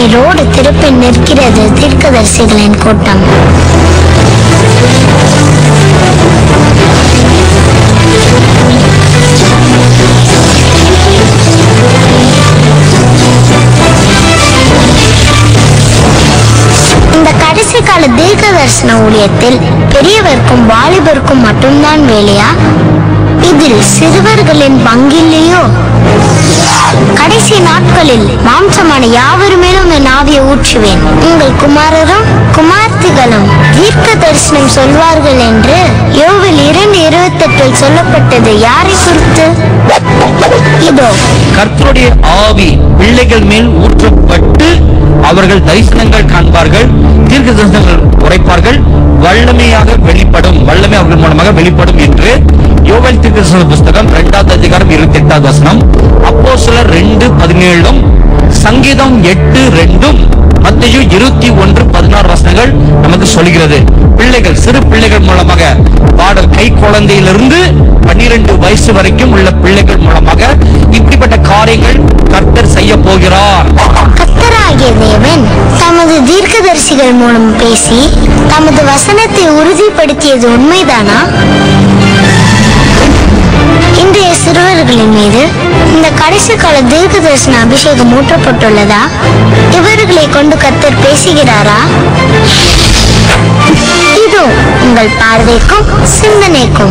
road திருப்பி நிற்கிறது தீர்க்கதரிசிகளின் கூட்டம் இந்த கடைசி கால தீர்க்க தரிசன ஊழியத்தில் பெரியவர்க்கும் வாலிபருக்கும் மட்டும்தான் வேலையா இதில் சிறுவர்களின் பங்கில்லையோ கடைசி நாட்களில் மாம்சமான யாவர் மேலும் என் ஆவியை ஊற்றுவேன் உங்கள் குமாரரும் குமார்த்திகளும் தீர்க்க தரிசனம் சொல்வார்கள் என்று யோவில் இரண்டு இருபத்தெட்டில் சொல்லப்பட்டது யாரை குறித்து இதோ கர்த்தருடைய ஆவி பிள்ளைகள் மேல் ஊற்றப்பட்டு அவர்கள் தரிசனங்கள் காண்பார்கள் தீர்க்க தரிசனங்கள் உரைப்பார்கள் வல்லமையாக வெளிப்படும் வல்லமை அவர்கள் மூலமாக வெளிப்படும் என்று யோவேல் தீர்க்க தரிசன புஸ்தகம் இரண்டாவது அதிகாரம் இருபத்தி எட்டாவது வசனம் அப்போ சிலர் ரெண்டு பதினேழும் சங்கீதம் எட்டு ரெண்டும் மத்திய இருபத்தி ஒன்று பதினாறு வசனங்கள் நமக்கு சொல்கிறது பிள்ளைகள் சிறு பிள்ளைகள் மூலமாக பாடல் கை குழந்தையிலிருந்து பன்னிரண்டு வயசு வரைக்கும் உள்ள பிள்ளைகள் மூலமாக இப்படிப்பட்ட காரியங்கள் கர்த்தர் செய்ய போகிறார் கர்த்தராகிய தேவன் தமது தீர்க்கதரிசிகள் மூலம் பேசி தமது வசனத்தை உறுதிப்படுத்தியது உண்மைதானா இன்றைய சிறுவர்களின் மீது இந்த கடைசி கால தீர்க்க தரிசன அபிஷேகம் ஊற்றப்பட்டுள்ளதா இவர்களை கொண்டு கர்த்தர் பேசுகிறாரா இதோ உங்கள் பார்வைக்கும் சிந்தனைக்கும்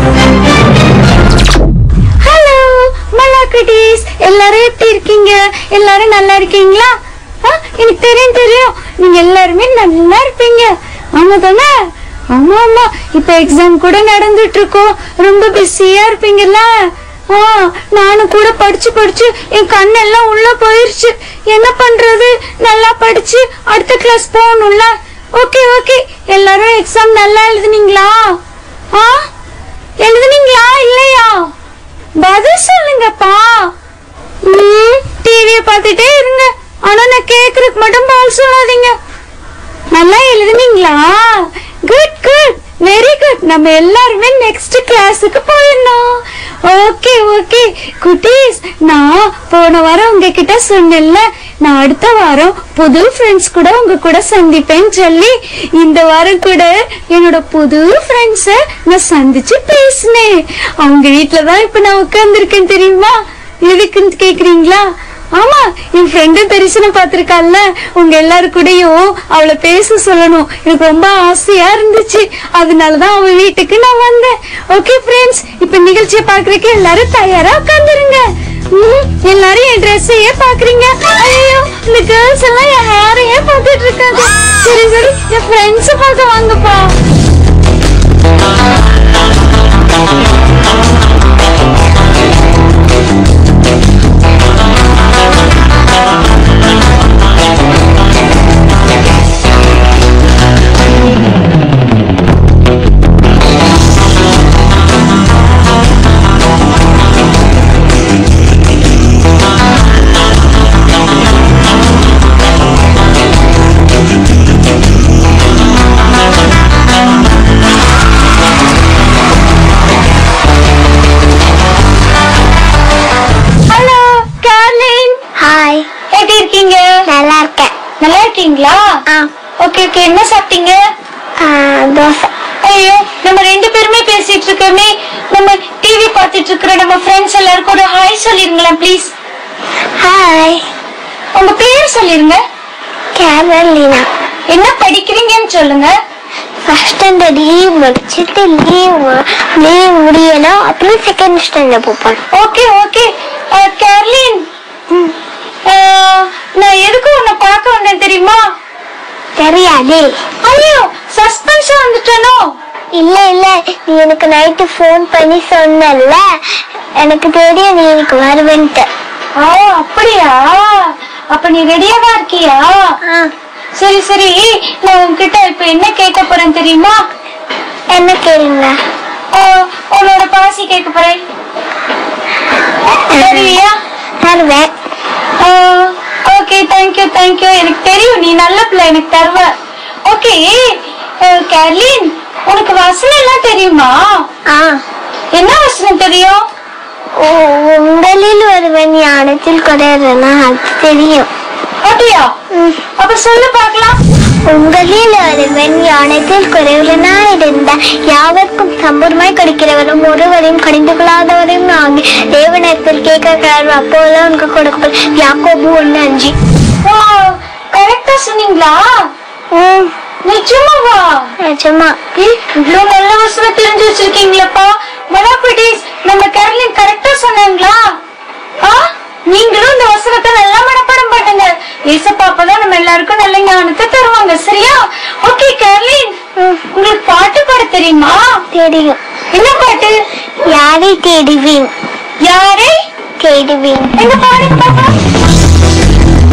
ஹலோ மலாக்குட்டீஸ் எல்லாரும் எப்படி இருக்கீங்க எல்லாரும் நல்லா இருக்கீங்களா ஆ, எனக்கு தெரியும் தெரியும் நீங்க எல்லாருமே நல்லா இருப்பீங்க ஆமா தானே ஆமா ஆமா இப்ப எக்ஸாம் கூட நடந்துட்டு இருக்கோம் ரொம்ப பிஸியா இருப்பீங்கல்ல ஆ நானும் கூட படிச்சு படிச்சு என் கண்ணெல்லாம் உள்ள போயிருச்சு என்ன பண்றது நல்லா படிச்சு அடுத்த கிளாஸ் போகணும்ல ஓகே ஓகே எல்லாரும் எக்ஸாம் நல்லா எழுதுனீங்களா ஆ எழுதுனீங்களா இல்லையா பதில் சொல்லுங்கப்பா ம் டிவியை பார்த்துட்டே இருங்க ஆனா நான் கேக்குறதுக்கு மட்டும் பதில் சொல்லாதீங்க நல்லா எழுதுனீங்களா குட் குட் வெரி குட் நம்ம எல்லாருமே நெக்ஸ்ட் கிளாஸுக்கு போயிடணும் ஓகே ஓகே குட்டீஸ் நான் போன வாரம் உங்ககிட்ட சொன்னேன்ல நான் அடுத்த வாரம் புது ஃப்ரெண்ட்ஸ் கூட உங்க கூட சந்திப்பேன்னு சொல்லி இந்த வாரம் கூட என்னோட புது ஃப்ரெண்ட்ஸ நான் சந்திச்சு பேசினேன் அவங்க வீட்ல தான் இப்ப நான் உட்கார்ந்துருக்கேன் தெரியுமா எதுக்குன்னு கேக்குறீங்களா ஆமா என் ஃப்ரெண்டு தரிசனம் பார்த்திருக்கால உங்க எல்லாரு கூடயும் அவளை பேச சொல்லணும் எனக்கு ரொம்ப ஆசையா இருந்துச்சு அதனாலதான் அவ வீட்டுக்கு நான் வந்தேன் ஓகே ஃப்ரெண்ட்ஸ் இப்ப நிகழ்ச்சியை பாக்குறதுக்கு எல்லாரும் தயாரா உட்காந்துருங்க எல்லாரும் என் ட்ரெஸ்ஸையே பாக்குறீங்க ஐயோ இந்த கேர்ள்ஸ் எல்லாம் என் ஹேரையே பார்த்துட்டு இருக்காங்க சரி சரி என் ஃப்ரெண்ட்ஸ் பார்க்க வாங்கப்பா ஹலோ கார்லின் ஹாய் எப்படி இருக்கீங்க நல்லா இருக்கேன் நல்லா இருக்கீங்களா ஆ ஓகே ஓகே என்ன சாப்பிட்டீங்க ஆ, தோசை ஐயோ நம்ம ரெண்டு பேருமே பேசிட்டு இருக்கோமே நம்ம டிவி பார்த்துட்டு இருக்கிற நம்ம ஃப்ரெண்ட்ஸ் எல்லாருக்கும் ஒரு ஹாய் சொல்லிருங்களேன் ப்ளீஸ் ஹாய் உங்க பேர் சொல்லிருங்க கேரளீனா என்ன படிக்கிறீங்கன்னு சொல்லுங்க ஃபர்ஸ்ட் ஸ்டாண்டர்ட் லீவ் முடிச்சுட்டு லீவ் லீவ் முடியணும் அப்புறம் செகண்ட் ஸ்டாண்டர்ட் போப்பேன் ஓகே ஓகே கேர்லின் அஹ், நான் எதுக்கு உன்னை பார்க்க வந்தேன் தெரியுமா தெரியாது ஐயோ சஸ்பென்ஸா வந்துட்டனோ இல்ல இல்ல நீ எனக்கு நைட்டு ஃபோன் பண்ணி சொன்னல எனக்கு தெரியும் நீ எனக்கு வருவேன்ட்டு ஓ அப்படியா அப்ப நீ ரெடியாவா இருக்கியா சரி சரி நான் உன்கிட்ட இப்ப என்ன கேட்க போறேன் தெரியுமா என்ன கேளுங்க அஹ், உன்னோட பாசி கேட்க போறேன் சரியா தருவேன் ஓகே தேங்க்யூ தேங்க்யூ எனக்கு தெரியும் நீ நல்ல பிள்ளை எனக்கு தருவ ஓகே கேர்லின் உனக்கு வசனம் எல்லாம் தெரியுமா ஆ என்ன வசனம் தெரியும் உ- உங்களில் ஒருவன் ஞானத்தில் குறையறனா அது தெரியும் அப்படியா அப்ப சொல்லு பார்க்கலாம் உங்களில் ஒருவன் ஞானத்தில் குறைவுடனாய் இருந்த யாவர்க்கும் சம்பூர்மாய் கொடுக்கிறவரும் ஒருவரையும் கடிந்து கொள்ளாதவரையும் ஆகி தேவனத்தில் கேட்கிறார் அப்போது உனக்கு கொடுக்கப்படும் யாக்கோபு ஒண்ணு அஞ்சு கரெக்டா சொன்னீங்களா ம், நிஜமாவா நிஜமா ஏய், இவ்ளோ நல்ல வசனம் தெரிஞ்சு வச்சிருக்கீங்களப்பா மனாபடிஸ் நம்ம கேரளின் கரெக்டா சொன்னாங்களா ஆ நீங்களும் இந்த வசனத்தை நல்லா மனப்பாடம் பண்ணுங்க ஏசப்பா அப்பதான் நம்ம எல்லாருக்கும் நல்ல ஞானத்தை தருவாங்க சரியா ஓகே கேரளின் உங்களுக்கு பாட்டு பாட தெரியுமா தெரியும் என்ன பாட்டு யாரை தேடுவேன் யாரை தேடுவேன் எங்க பாடுங்க பாப்பா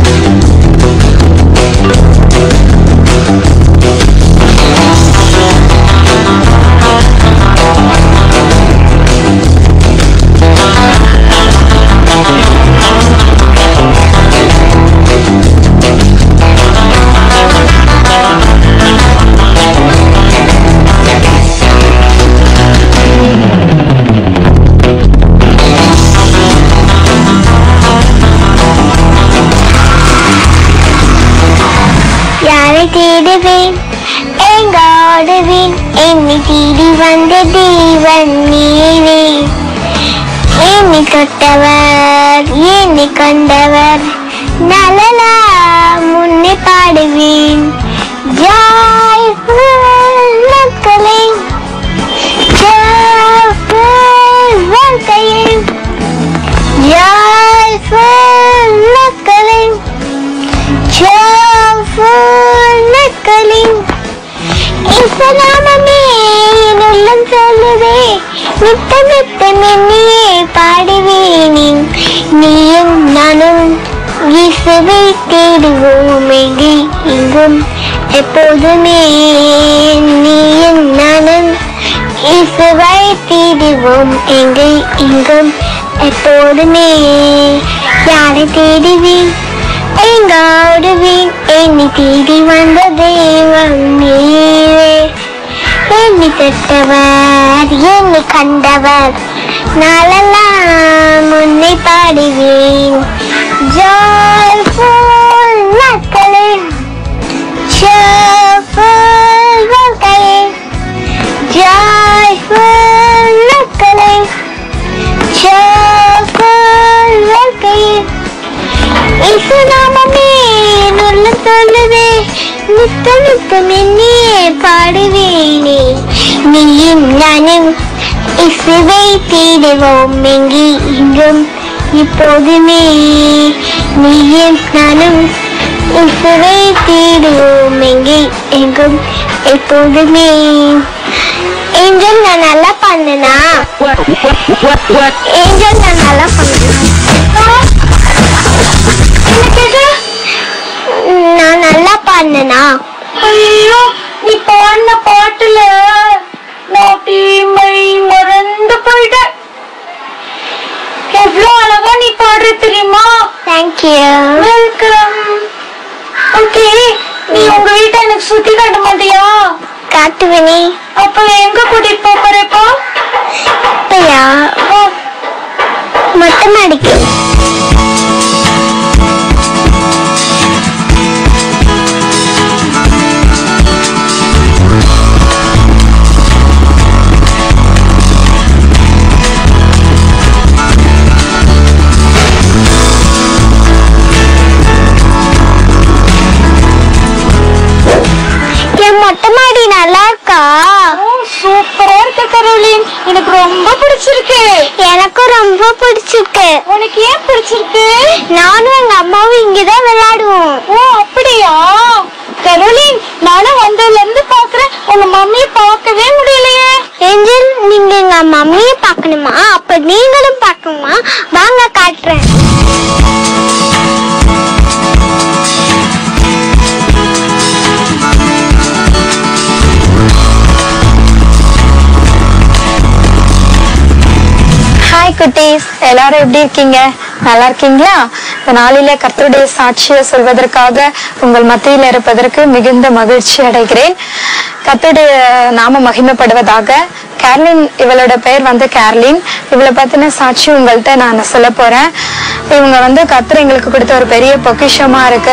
யாரை தேடுவேன் எங்காடுவேன் என்னை தேடி வந்த தேவன் நீவே என்னை தொட்டவர் என்னை கண்டவர் நலலா முன்னே பாடுவேன் ஜாய்ஃபுல் மக்களே ஜாய்ஃபுல் வாழ்க்கையே ஜாய்ஃபுல் மக்களே மக்களின் இசலாமமே என் உள்ளம் சொல்லுதே நித்த நித்தம் என்னையே பாடுவேனின் நீயும் நானும் இசுவை தேடுவோம் எங்கே இங்கும் எப்போதுமே நீயும் நானும் இசுவை தேடுவோம் எங்கே இங்கும் எப்போதுமே யாரை தேடுவேன் எங்காடுவேன் என்னை தேடி வந்த தெய்வம் நீவே என்னை தொட்டவர் என்னை கண்டவர் நாளெல்லாம் உன்னை பாடுவேன் ஜாய்ஃபுல் நாட்களே ஜாய்ஃபுல் வாழ்க்கையே ஜாய்ஃபுல் நாட்களே ஜாய்ஃபுல் வாழ்க்கையே இசுநாமமே நுள்ள சொல்லுதே நித்த நித்தம் என்னையே பாடுவேனே நீயும் நானும் இசுவை தேடுவோம் எங்கே இங்கும் இப்போதுமே நீயும் நானும் இசுவை தேடுவோம் எங்கே எங்கும் எப்போதுமே ஏஞ்சல் நான் நல்லா பண்ணனா ஏஞ்சல் நான் நல்லா பண்ணனா என்ன கேட்ட நான் நல்லா பாடினேனா ஐயோ நீ பாடின பாட்டுல நான் தீமை மறந்து போயிட்டேன் எவ்வளவு அழகா நீ பாடுற தெரியுமா தேங்க்யூ வெல்கம் ஓகே நீ உங்க வீட்டை எனக்கு சுத்தி காட்ட மாட்டியா காட்டுவனே அப்ப எங்க கூட்டிட்டு போப் போற இப்போ இப்பயா ஓ, மொட்டை மாடிக்கு என் மொட்டை மாடி நல்லா இருக்கா ஓ, சூப்பரா இருக்க கரோலின் எனக்கு ரொம்ப பிடிச்சிருக்கு எனக்கும் ரொம்ப பிடிச்சிருக்கு உனக்கு ஏன் பிடிச்சிருக்கு நானும் எங்க அம்மாவும் இங்கதான் விளையாடுவோம் ஓ அப்படியா கரோலின் நானும் வந்ததுல இருந்து பாக்குறேன் உங்க மம்மியை பார்க்கவே முடியலையே ஏஞ்சல் நீங்க எங்க மம்மியை பார்க்கணுமா அப்ப நீங்களும் பார்க்கணுமா வாங்க காட்டுறேன் ஹாய் குட்டீஸ் எல்லாரும் எப்படி இருக்கீங்க நல்லா இருக்கீங்களா இந்த நாளிலே கர்த்தருடைய சாட்சியை சொல்வதற்காக உங்கள் மத்தியில் இருப்பதற்கு மிகுந்த மகிழ்ச்சி அடைகிறேன் கர்த்தருடைய நாம மகிமைப்படுவதாக கேர்லின் இவளோட பெயர் வந்து கேர்லின் இவளை பத்தின சாட்சி உங்கள்கிட்ட நான் சொல்ல போறேன் இவங்க வந்து கர்த்தர் எங்களுக்கு கொடுத்த ஒரு பெரிய பொக்கிஷமா இருக்கு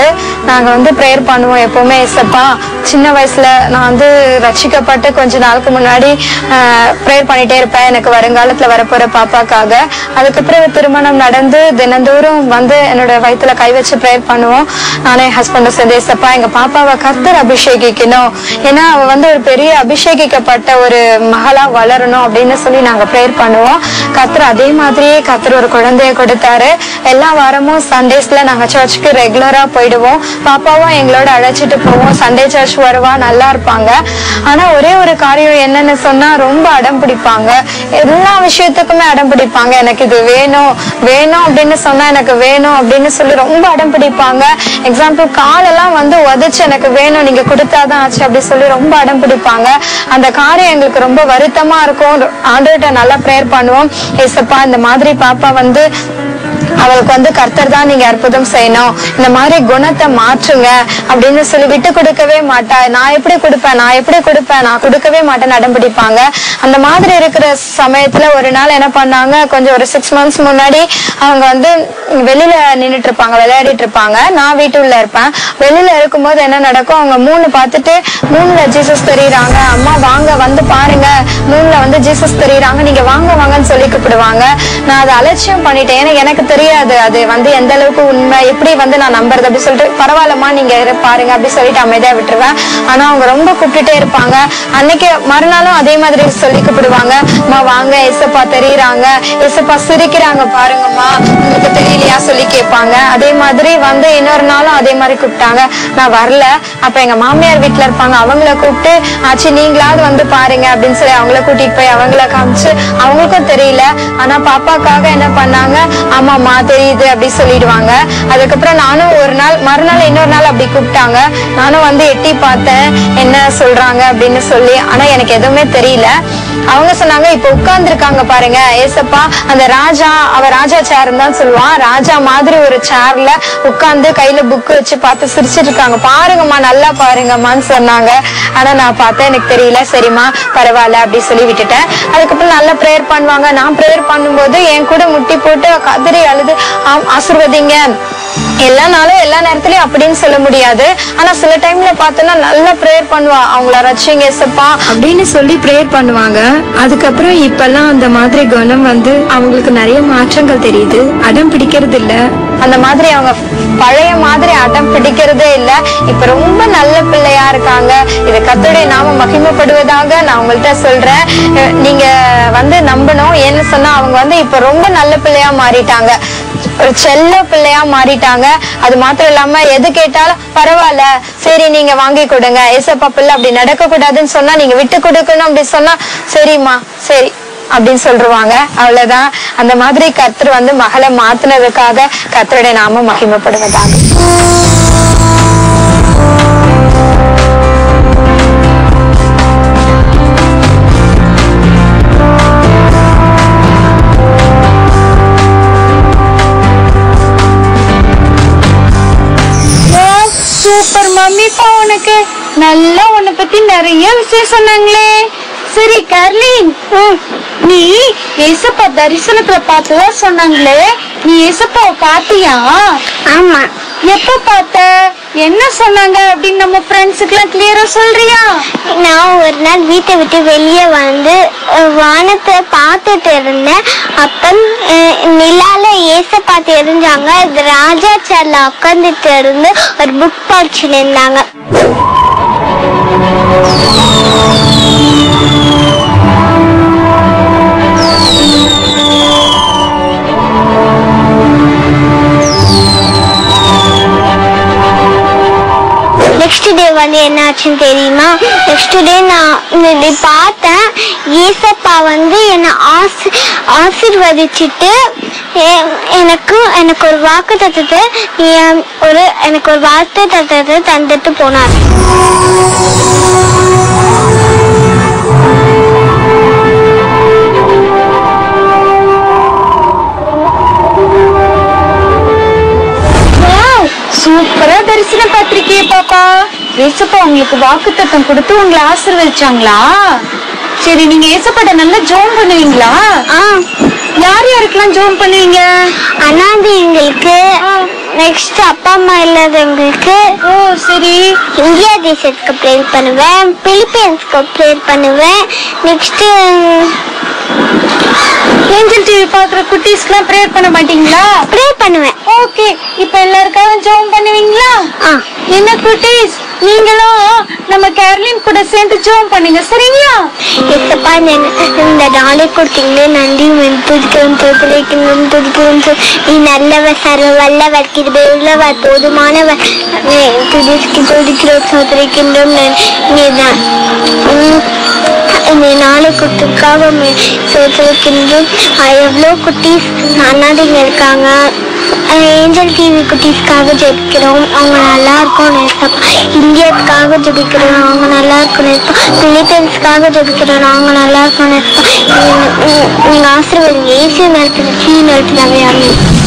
நாங்க வந்து ப்ரேயர் பண்ணுவோம் எப்பவுமே ஏசப்பா சின்ன வயசுல நான் வந்து ரட்சிக்கப்பட்டு கொஞ்ச நாளுக்கு முன்னாடி ப்ரேயர் பண்ணிட்டே இருப்பேன் எனக்கு வருங்காலத்துல வரப்போற பாப்பாக்காக அதுக்கப்புறம் திருமணம் நடந்து தினந்தோறும் வந்து என்னோட வயித்துல கை வச்சு ப்ரேயர் பண்ணுவோம் நானே ஹஸ்பண்டும் சேர்ந்து ஏசப்பா எங்க பாப்பாவை கர்த்தர் அபிஷேகிக்கணும் ஏன்னா அவ வந்து ஒரு பெரிய அபிஷேகிக்கப்பட்ட ஒரு மகளா வளரணும் அப்படின்னு சொல்லி நாங்க ப்ரேயர் பண்ணுவோம் கர்த்தர் அதே மாதிரியே கர்த்தர் ஒரு குழந்தைய கொடுத்தாரு எல்லா வாரமும் சண்டேஸ்ல நாங்க சர்ச்சுக்கு ரெகுலரா போயிடுவோம் பாப்பாவும் எங்களோட அழைச்சிட்டு போவோம் சண்டே சர்ச் வருவா நல்லா இருப்பாங்க ஆனா ஒரே ஒரு காரியம் என்னன்னு சொன்னா ரொம்ப அடம் பிடிப்பாங்க எல்லா விஷயத்துக்குமே அடம் பிடிப்பாங்க எனக்கு இது வேணும் வேணும் அப்படின்னு சொன்னா எனக்கு வேணும் அப்படின்னு சொல்லி ரொம்ப அடம் பிடிப்பாங்க எக்ஸாம்பிள் காலெல்லாம் வந்து உதச்சு எனக்கு வேணும் நீங்க கொடுத்தாதான் ஆச்சு அப்படி சொல்லி ரொம்ப அடம் பிடிப்பாங்க அந்த காரியம் எங்களுக்கு ரொம்ப வருத்தமா இருக்கும் ஆண்டவர்கிட்ட நல்லா ப்ரேயர் பண்ணுவோம் ஏசப்பா இந்த மாதிரி பாப்பா வந்து அவளுக்கு வந்து கர்த்தர் தான் நீங்க அற்புதம் செய்யணும் இந்த மாதிரி குணத்தை மாற்றுங்க அப்படின்னு சொல்லி விட்டு கொடுக்கவே மாட்டா நான் எப்படி கொடுப்பேன் நான் எப்படி கொடுப்பேன் நான் கொடுக்கவே மாட்டேன்னு அடம் பிடிப்பாங்க அந்த மாதிரி இருக்கிற சமயத்துல ஒரு நாள் என்ன பண்ணாங்க கொஞ்சம் ஒரு சிக்ஸ் மந்த்ஸ் முன்னாடி அவங்க வந்து வெளியில நின்னுட்டு இருப்பாங்க விளையாடிட்டு இருப்பாங்க நான் வீட்டுள்ள இருப்பேன் வெளியில இருக்கும்போது என்ன நடக்கும் அவங்க மூணு பார்த்துட்டு மூணுல ஜீசஸ் தெரியுறாங்க அம்மா வாங்க வந்து பாருங்க மூணுல வந்து ஜீசஸ் தெரியுறாங்க நீங்க வாங்க வாங்கன்னு சொல்லி கூப்பிடுவாங்க நான் அதை அலட்சியம் பண்ணிட்டேன் ஏன்னா எனக்கு தெரியாது அது வந்து எந்த அளவுக்கு உண்மை எப்படி வந்து நான் நம்புறது அப்படி சொல்லிட்டு பரவாயில்லம்மா நீங்க இரு பாருங்க அப்படி சொல்லிட்டு அமைதியா விட்டுருவேன் ஆனா அவங்க ரொம்ப கூப்பிட்டுட்டே இருப்பாங்க அன்னைக்கு மறுநாளும் அதே மாதிரி சொல்லி கூப்பிடுவாங்க அம்மா வாங்க எசப்பா தெரியுறாங்க எசப்பா சிரிக்கிறாங்க பாருங்கம்மா உங்களுக்கு தெரியலையா சொல்லி கேட்பாங்க அதே மாதிரி வந்து இன்னொரு நாளும் அதே மாதிரி கூப்பிட்டாங்க நான் வரல அப்ப எங்க மாமியார் வீட்டுல இருப்பாங்க அவங்கள கூப்பிட்டு ஆச்சு நீங்களாவது வந்து பாருங்க அப்படின்னு சொல்லி அவங்கள கூட்டிட்டு போய் அவங்கள காமிச்சு அவங்களுக்கும் தெரியல ஆனா பாப்பாக்காக என்ன பண்ணாங்க ஆமாம்மா தெரியுது அப்படி சொல்லிடுவாங்க அதுக்கப்புறம் நானும் ஒரு நாள் மறுநாள் இன்னொரு நாள் அப்படி கூப்பிட்டாங்க நானும் வந்து எட்டி பார்த்தேன் என்ன சொல்றாங்க அப்படின்னு சொல்லி ஆனா எனக்கு எதுவுமே தெரியல அவங்க சொன்னாங்க இப்ப உட்கார்ந்துருக்காங்க பாருங்க ஏசப்பா அந்த ராஜா அவ ராஜா சேர் தான் சொல்லுவான் ராஜா மாதிரி ஒரு சேர்ல உட்கார்ந்து கையில புக் வச்சு பார்த்து சிரிச்சிட்டு இருக்காங்க பாருங்கம்மா நல்லா பாருங்கம்மான்னு சொன்னாங்க ஆனா நான் பார்த்தேன் எனக்கு தெரியல சரிம்மா பரவாயில்ல அப்படி சொல்லி விட்டுட்டேன் அதுக்கப்புறம் நல்லா ப்ரேயர் பண்ணுவாங்க நான் ப்ரேயர் பண்ணும்போது என் கூட முட்டி போட்டு கதறி அழுது "ஆம், ஆசீர்வதிங்க எல்லா நாளும் எல்லா நேரத்துலயும் அப்படின்னு சொல்ல முடியாது ஆனா சில டைம்ல பார்த்தோன்னா நல்லா ப்ரேயர் பண்ணுவா அவங்கள ரட்சிங்க ஏசப்பா அப்படின்னு சொல்லி ப்ரேயர் பண்ணுவாங்க அதுக்கப்புறம் இப்பெல்லாம் அந்த மாதிரி குணம் வந்து அவங்களுக்கு நிறைய மாற்றங்கள் தெரியுது அடம் பிடிக்கிறது இல்ல அந்த மாதிரி அவங்க பழைய மாதிரி அடம் பிடிக்கிறதே இல்ல இப்ப ரொம்ப நல்ல பிள்ளையா இருக்காங்க இது கர்த்தருடைய நாம மகிமைப்படுவதாக நான் உங்கள்கிட்ட சொல்றேன் அஹ் நீங்க வந்து நம்பணும் ஏன்னு சொன்னா அவங்க வந்து இப்ப ரொம்ப நல்ல பிள்ளையா மாறிட்டாங்க ஒரு செல்ல பிள்ளையா மாறிட்டாங்க அது மாத்திரம் இல்லாம எது கேட்டாலும் பரவாயில்ல சரி நீங்க வாங்கி கொடுங்க ஏசப்பா பிள்ளை அப்படி நடக்க கூடாதுன்னு சொன்னா நீங்க விட்டு கொடுக்கணும் அப்படி சொன்னா சரிம்மா சரி அப்படின்னு சொல்றாங்க அவ்வளவுதான் அந்த மாதிரி கர்த்தர் வந்து மகளை மாத்துனதுக்காக கர்த்தருடைய நாமம் மகிமைப்படுவதாக சூப்பர் மம்மிப்பா உனக்கு நல்லா உன்னை பத்தி நிறைய விஷயம் சொன்னாங்களே சரி கர்லின் நீ ஏசப்பா தரிசனத்துல பார்த்ததா சொன்னாங்களே நீ ஏசப்பாவை பாத்தியா ஆமா எப்ப பார்த்த என்ன சொன்னாங்க அப்படின்னு நம்ம ஃப்ரெண்ட்ஸுக்கு எல்லாம் கிளியரா சொல்றியா நான் ஒரு நாள் வீட்டை விட்டு வெளியே வந்து அஹ், வானத்தை பார்த்துட்டு இருந்தேன் அப்ப அஹ், நிலால ஏசப்பா தெரிஞ்சாங்க இது ராஜா சேர்ல உட்காந்துட்டு இருந்து ஒரு புக் படிச்சுட்டு இருந்தாங்க நெக்ஸ்ட் டே வந்து என்ன ஆச்சுன்னு தெரியுமா நெக்ஸ்ட் டே நான் இப்படி பார்த்தேன் ஏசப்பா வந்து என்னை ஆசி ஆசீர்வதிச்சுட்டு எ- எனக்கு எனக்கு ஒரு வாக்கு தத்துவத்தை ஒரு எனக்கு ஒரு வார்த்தை தத்துவத்தை தந்துட்டு போனார் சூப்பரா தரிசனம் பார்த்திருக்கியே பாப்பா ஏசப்பா உங்களுக்கு வாக்குத்தத்தம் கொடுத்து உங்களை ஆசீர்வதிச்சாங்களா சரி நீங்க ஏசப்பாட்ட நல்லா ஜோம் பண்ணுவீங்களா ஆ யார் யாருக்கெல்லாம் ஜோம் பண்ணுவீங்க அனாதைங்களுக்கு நெக்ஸ்ட் அப்பா அம்மா இல்லாதவங்களுக்கு ஓ சரி இந்தியா தேசத்துக்கு ப்ரேயர் பண்ணுவேன் பிலிப்பைன்ஸ்க்கு ப்ரேயர் பண்ணுவேன் நெக்ஸ்ட் ஏஞ்சல் டிவி பாக்குற குட்டீஸ்க்குலாம் ப்ரேயர் பண்ண மாட்டீங்களா ப்ரேயர் பண்ணுவேன் ஓகே இப்ப எல்லாருக்காகவும் ஜெபம் பண்ணுவீங்களா ஆ என்ன குட்டீஸ் நீங்களும் நம்ம கேர்லின் கூட சேர்ந்து ஜெபம் பண்ணுங்க சரிங்களா எத்தப்பா இந்த நாளை கொடுத்தீங்களே நன்றி துதிக்கிறோம் துதிக்கிறோம் துதிக்கிறோம் து- நீ நல்லவர் சர்வ வல்லவர் கிருபை உள்ளவர் போதுமானவர் நீ துதிக்கு துதிக்கிறோம் சோதரிக்கின்றோம் நீதான் இந்த நாளை கொடுத்ததுக்காக சோதரிக்கின்றோம் எவ்வளோ குட்டீஸ் அண்ணாடிங்க இருக்காங்க ஏஞ்சல் டிவி குட்டீஸ்க்காக ஜெபிக்கிறோம் அவங்க நல்லா இருக்கும் நேசப்பா இந்தியாவுக்காக ஜெபிக்கிறோம் அவங்க நல்லா இருக்கும் நேசப்பா பிலிப்பைன்ஸ்க்காக ஜெபிக்கிறோம் அவங்க நல்லா இருக்கும் நேசப்பா நீங்க ஆசீர்வதிங்க ஏசி நேரத்தில் சீ நேரத்தில் அவையாமே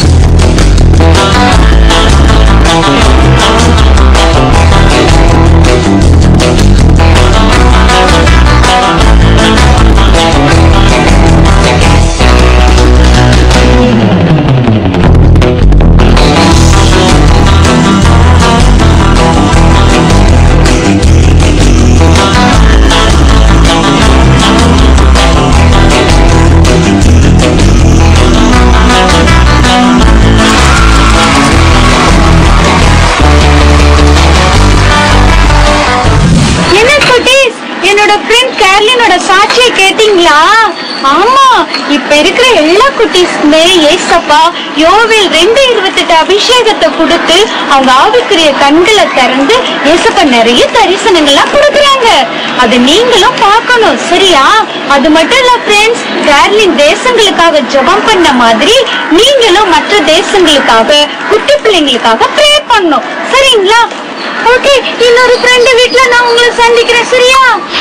என்ன குட்டீஸ் என்னோட ஃப்ரெண்ட் கேர்லினோட சாட்சியை கேட்டீங்களா ஆமா இப்ப இருக்கிற எல்லா குட்டீஸ்க்குமே ஏசப்பா யோவில் ரெண்டு இருபத்தெட்டு அபிஷேகத்தை கொடுத்து அவங்க ஆவிக்குரிய கண்களை திறந்து ஏசப்பா நிறைய தரிசனங்கள்லாம் கொடுக்குறாங்க அதை நீங்களும் பார்க்கணும் சரியா அது மட்டும் இல்ல ஃப்ரெண்ட்ஸ் கேர்லின் தேசங்களுக்காக ஜெபம் பண்ண மாதிரி நீங்களும் மற்ற தேசங்களுக்காக குட்டி பிள்ளைங்களுக்காக ப்ரே பண்ணணும் சரிங்களா ஓகே இன்னொரு ஃப்ரெண்டு வீட்ல நான் உங்களை சந்திக்கிறேன் சரியா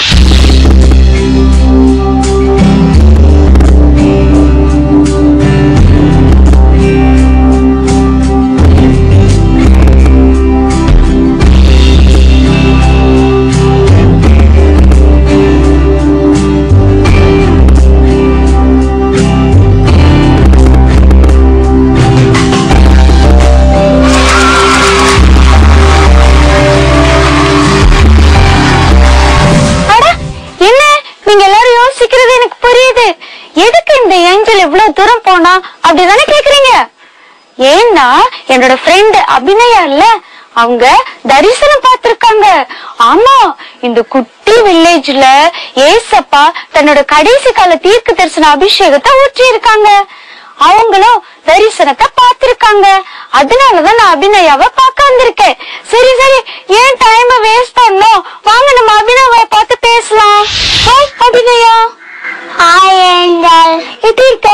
அட என்ன நீங்க எல்லாரும் யோசிக்கிறது எனக்கு புரியுது எதுக்கு இந்த ஏஞ்சல் இவ்வளவு தூரம் போனா அப்படிதானே கேக்குறீங்க ஏன்னா என்னோட ஃப்ரெண்ட் அபிநயா இல்ல அவங்க தரிசனம் பார்த்திருக்காங்க ஆமா இந்த குட்டி வில்லேஜ்ல ஏசப்பா தன்னோட கடைசி கால தீர்க்க தரிசன அபிஷேகத்தை ஊற்றி இருக்காங்க அவங்களும் தரிசனத்தை பார்த்திருக்காங்க அதனாலதான் நான் அபிநயாவை பார்க்க வந்திருக்கேன் சரி சரி ஏன் டைம் வேஸ்ட் பண்ணோம் வாங்க நம்ம அபிநயாவை பார்த்து பேசலாம் ஹாய் அபிநயா ஹாய் ஏஞ்சல் எப்படி இருக்க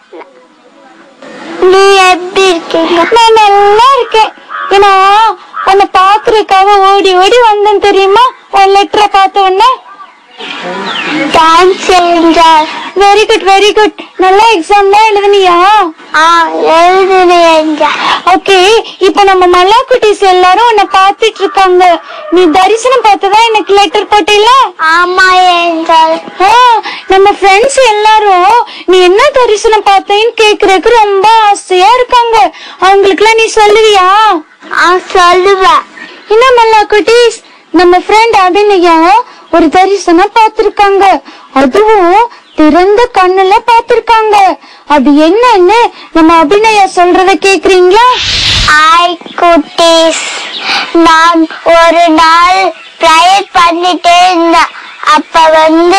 நீ எப்படி இருக்கீங்க நான் நல்லா இருக்கேன் ஏன்னா உன்னை பாக்குறதுக்காக ஓடி ஓடி வந்தேன் தெரியுமா உன் லெட்டரை பார்த்த உடனே thanks Angel very good very good நல்ல எக்ஸாம்லாம் எழுதுனியா ஆ எழுதுனேன் ஏஞ்சல் ஓகே இப்ப நம்ம மல்லா குட்டீஸ் எல்லாரும் உன்னை பார்த்துட்டு இருக்காங்க நீ தரிசனம் பார்த்துதான் எனக்கு லெட்டர் போட்டில ஆமா ஏஞ்சல் ஆ, நம்ம ஃப்ரெண்ட்ஸ் எல்லாரும் நீ என்ன தரிசனம் பார்த்தேன்னு கேக்குறதுக்கு ரொம்ப ஆசையா இருக்காங்க அவங்களுக்குலாம் நீ சொல்லுவியா ஆ சொல்லுவேன் என்ன மல்லா குட்டீஸ் நம்ம ஃப்ரெண்ட் அபிநயா ஒரு தரிசனம் பார்த்திருக்காங்க அதுவும் திறந்த கண்ணுல பார்த்திருக்காங்க அது என்னன்னு நம்ம அபிநயா சொல்றத கேக்குறீங்களா ஹாய் குட்டீஸ் நான் ஒரு நாள் ப்ரேயர் பண்ணிட்டே இருந்தேன் அப்ப வந்து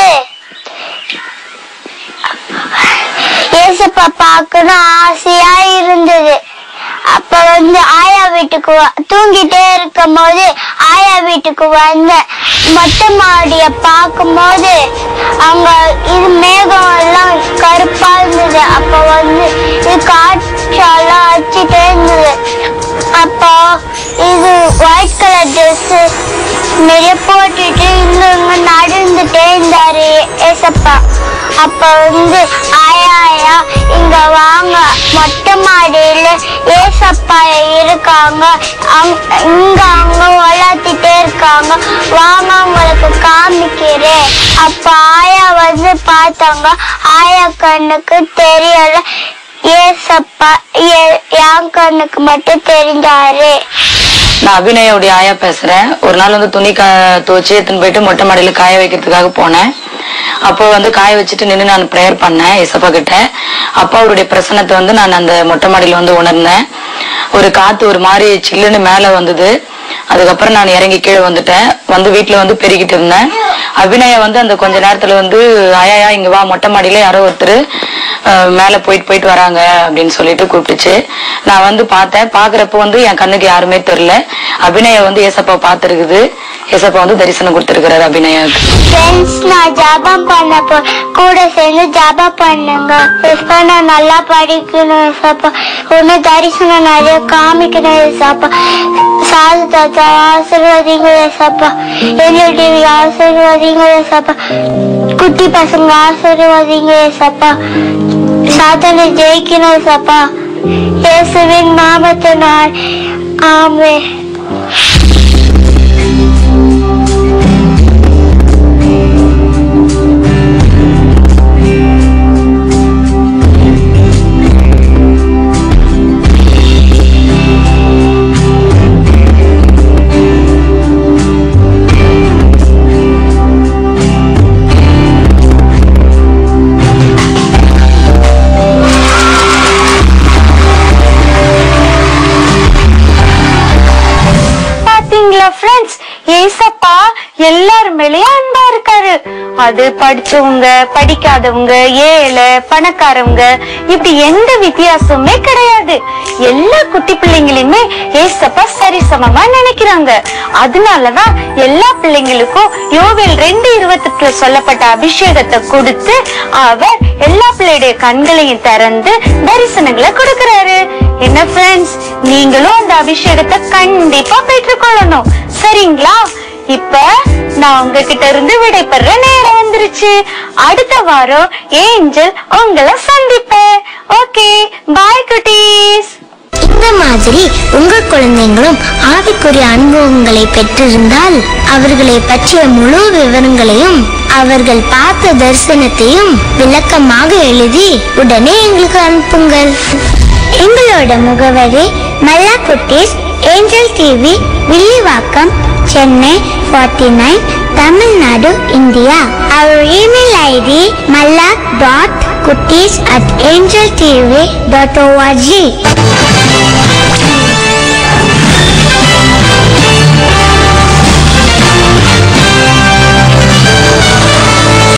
ஏசப்பா பார்க்கணும் ஆசையா இருந்தது அப்ப வந்து ஆயா வீட்டுக்கு வ- தூங்கிட்டே இருக்கும் போது ஆயா வீட்டுக்கு வந்தேன் மொட்டை மாடிய பார்க்கும்போது அங்க இது மேகம் எல்லாம் கருப்பா இருந்தது அப்ப வந்து இது காற்றெல்லாம் அடிச்சுட்டே இருந்தது அப்போ இது ஒயிட் கலர் ட்ரெஸ் நிறைய போட்டுட்டு இங்க இங்க நடந்துட்டே இருந்தாரு ஏசப்பா அப்ப வந்து ஆயா ஆயா இங்க வாங்க மொட்டை மாடியில ஏசப்பா இருக்காங்க அங்க- இங்க அங்க வளர்த்திட்டே இருக்காங்க வாங்க உங்களுக்கு காமிக்கிறேன் அப்ப ஆயா வந்து பார்த்தாங்க ஆயா கண்ணுக்கு தெரியல ஏசப்பா எ- என் கண்ணுக்கு மட்டும் தெரிஞ்சாரு நான் அபிநயோடைய ஆயா பேசுறேன் ஒரு நாள் வந்து துணி கா துவச்சி எடுத்துன்னு போயிட்டு மொட்டை மாடியில காய வைக்கிறதுக்காக போனேன் அப்போ வந்து காய வச்சுட்டு நின்று நான் ப்ரேயர் பண்ணேன் இசப்பா கிட்ட அப்பா அவருடைய பிரசன்னத்தை வந்து நான் அந்த மொட்டை மாடியில வந்து உணர்ந்தேன் ஒரு காத்து ஒரு மாதிரி சில்லுன்னு மேல வந்தது அதுக்கப்புறம் நான் இறங்கி கீழே வந்துட்டேன் வந்து வீட்டுல வந்து பெருகிட்டு இருந்தேன் அபிநயா வந்து அந்த கொஞ்ச நேரத்துல வந்து ஆயாயா இங்க வா மொட்டை மாடியில யாரோ ஒருத்தர் அஹ், மேல போயிட்டு போயிட்டு வராங்க அப்படின்னு சொல்லிட்டு கூப்பிட்டுச்சு நான் வந்து பார்த்தேன் பாக்குறப்ப வந்து என் கண்ணுக்கு யாருமே தெரியல அபிநயா வந்து ஏசப்பா பார்த்திருக்குது ஏசப்பா வந்து தரிசனம் கொடுத்திருக்கிறாரு அபிநயாவுக்கு ஃப்ரெண்ட்ஸ் நான் ஜாபம் பண்ண போ கூட சேர்ந்து ஜாபம் பண்ணுங்க எப்ப நான் நல்லா படிக்கணும் ஏசப்பா ஒன்னு தரிசனம் நிறைய காமிக்கணும் ஏசப்பா சாது தாத்தா ஆசீர்வாதிங்க ஏசப்பா என்னுடைய டிவி ஆசீர்வாதிங்க ஏசப்பா குட்டி பசங்க ஆசீர்வாதிங்க ஏசப்பா சாத்தனை ஜெயிக்கணும் ஏசப்பா இயேசுவின் நாமத்தினால் ஆமே பாத்தீங்களா ஃப்ரெண்ட்ஸ் ஏசப்பா எல்லார் மேலயும் அன்பா இருக்காரு அது படிச்சவங்க படிக்காதவங்க ஏழை பணக்காரவங்க இப்படி எந்த வித்தியாசமுமே கிடையாது எல்லா குட்டி பிள்ளைங்களையுமே ஏசப்பா சரிசமமா நினைக்கிறாங்க அதனாலதான் எல்லா பிள்ளைங்களுக்கும் யோவேல் ரெண்டு இருபத்தெட்டுல சொல்லப்பட்ட அபிஷேகத்தை கொடுத்து அவர் எல்லா பிள்ளையுடைய கண்களையும் திறந்து தரிசனங்களை கொடுக்கறாரு என்ன ஃப்ரெண்ட்ஸ் நீங்களும் அந்த அபிஷேகத்தை கண்டிப்பா பெற்றுக்கொள்ளணும் சரிங்களா இப்ப நான் உங்ககிட்ட இருந்து விடைபெற நேரம் வந்துருச்சு அடுத்த வாரம் ஏஞ்சல் உங்களை சந்திப்பேன் ஓகே பாய் குட்டீஸ் இந்த மாதிரி உங்க குழந்தைங்களும் ஆவிக்குரிய அனுபவங்களை பெற்றிருந்தால் அவர்களை பற்றிய முழு விவரங்களையும் அவர்கள் பார்த்த தரிசனத்தையும் விளக்கமாக எழுதி உடனே எங்களுக்கு அனுப்புங்கள் எங்களோட முகவரி Malla Kutties Angel TV Villivakkam Chennai forty nine Tamil Nadu India our email ID Malla dot Kutties at Angel TV dot O R G